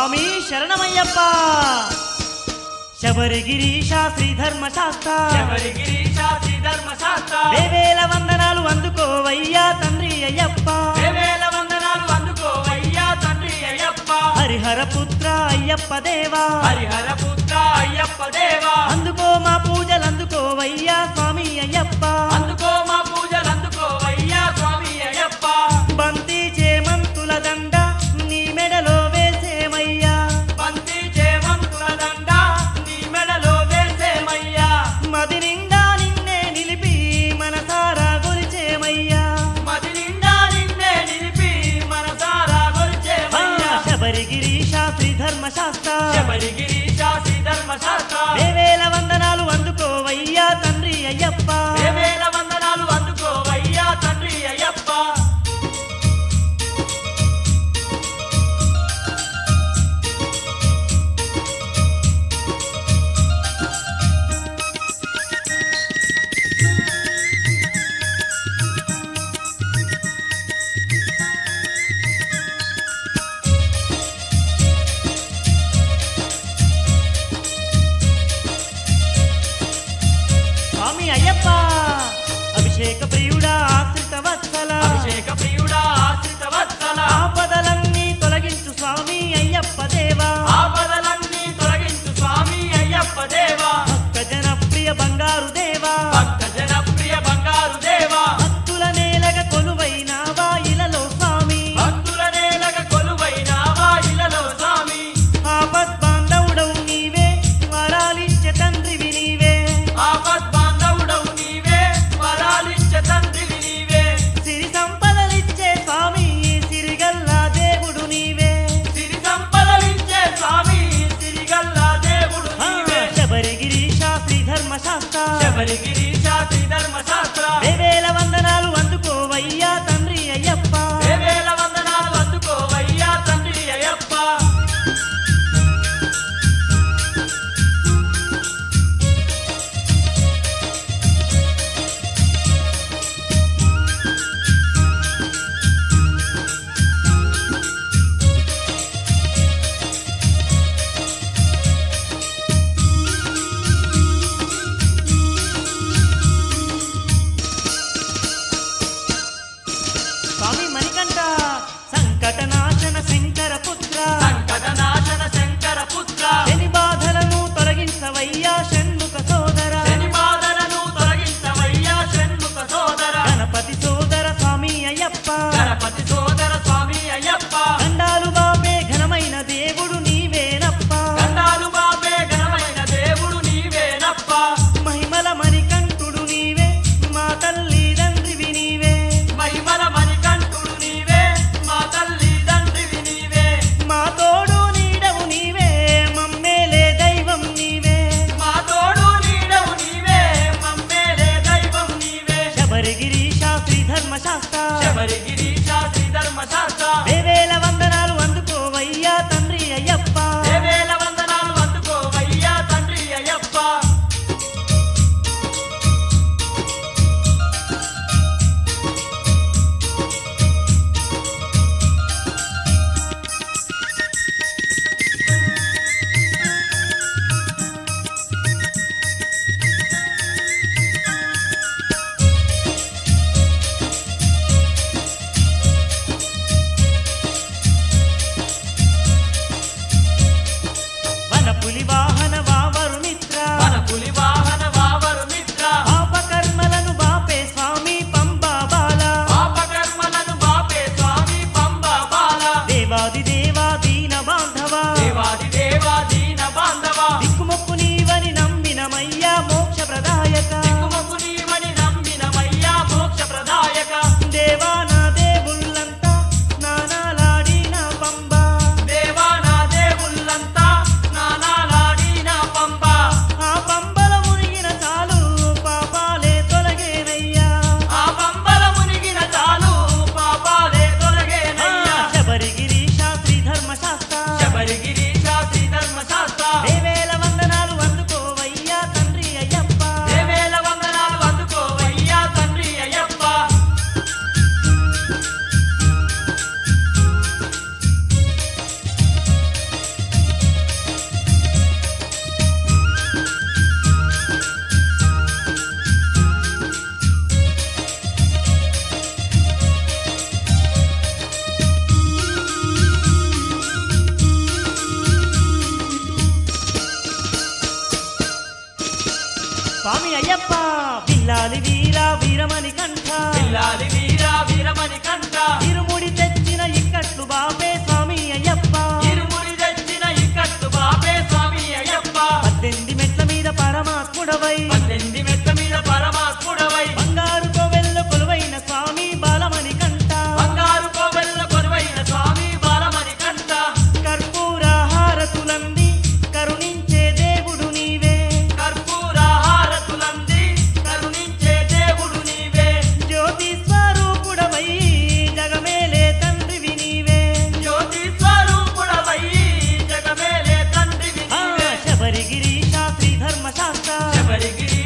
స్వామి శరణమయ్యప్ప శబరిగిరీశ శ్రీధర్మ శాస్త్ర శబరి గిరీశ శ్రీ ధర్మశాస్త్ర వేవేల వందనాలు అందుకోవయ్యా తండ్రి అయ్యప్ప వేవేల వందనాలు అందుకోవయ్యా తండ్రి అయ్యప్ప హరిహర పుత్ర అయ్యప్ప దేవా హరిహర పుత్ర అయ్యప్ప దేవా అందుకో మా పూజలు అందుకోవయ్యా స్వామి అయ్యప్ప అందుకో మా పూజలు అందుకోవయ్యా స్వామి అయ్యప్ప బంతి చేమంతుల దండ నీ మెడలో వేసేమయ్యా పంతి చేమంతుల దండ నీ మెడలో వేసేమయ్యా మది నిండా నిన్నే నిలిపి మనసారా గొలిచేమయ్యా మది నిండా నిన్నే నిలిపి మనసారా ఆ, గొలిచేమయ్యా శబరిగిరీశ శ్రీధర్మ శాస్త్ర శబరి గిరీశ శ్రీ ధర్మశాస్త్ర వేవేల వందనాలు అందుకోవయ్యా తండ్రి అయ్యప్ప వేవేల వందనాలు అందుకోవయ్యా తండ్రి అయ్యప్ప స్వామి అయ్యప్ప అభిషేక ప్రియుడా ఆశ్రిత వత్సల అభిషేక ప్రియుడా ఆశ్రిత వత్సల ఆపదలన్నీ తొలగించు స్వామి అయ్యప్ప దేవా ఆపదలన్నీ తొలగించు స్వామి అయ్యప్ప దేవా భక్త జనప్రియ బంగారు దేవా భక్త జనప్రియ బంగారు దేవా భక్తుల నేలగ కొలువైనావా ఇలలో స్వామి భక్తుల నేలగ కొలువైనావా ఇలలో స్వామి ఆపద్ బాంధవుడవు నీవే వరాలిచ్చే తండ్రివి నీవే ఆపద్ బాంధవుడవు నీవే వరాలిచ్చే తండ్రివి నీవే సిరి సంపదలిచ్చే స్వామి సిరిగల్లా దేవుడు నీవే సిరి సంపదలిచ్చే స్వామి సిరిగల్లా దేవుడు ఆ, నీవే శబరిగిరీశ శ్రీధర్మ శాస్త్ర శబరి గిరీశ శ్రీ ధర్మశాస్త్ర వేవేల వందనాలు అందుకోవయ్యా తండ్రి అయ్యప్ప వేవేల వందనాలు అందుకోవయ్యా తండ్రి అయ్యప్ప స్వామి అయ్యప్ప బిల్లాలి వీర వీరమణి కంఠ పిల్లాలి వీర వీరమణి కంట ఇరుముడి తెచ్చిన ఇక్కట్లు బాపే స్వామి అయ్యప్ప ఇరుముడి తెచ్చిన ఇక్కట్టు బాపే స్వామి అయ్యప్ప పద్దెనిమిది మెట్ల మీద పరమాత్ముడవై పద్దెనిమిది మెట్ల మీద పరమాత్ముడవై బంగారు కోవెల్లో కొలువైన స్వామి బాలమణి కంఠ బంగారు కోవెల్ల కొలువైన స్వామి బాలమణి కంట కర్పూర హారతులంది కరుణించే దేవుడు నీవే కర్పూర హారతులంది కరుణించే దేవుడు నీవే జ్యోతి స్వరూపుడవై జగమేలే తండ్రివి నీవే జ్యోతి స్వరూపుడవై జగమేలే తండ్రివి ఆ, నీవే శబరిగిరి శాస్త్రి ధర్మశాస్త్ర శబరిగిరి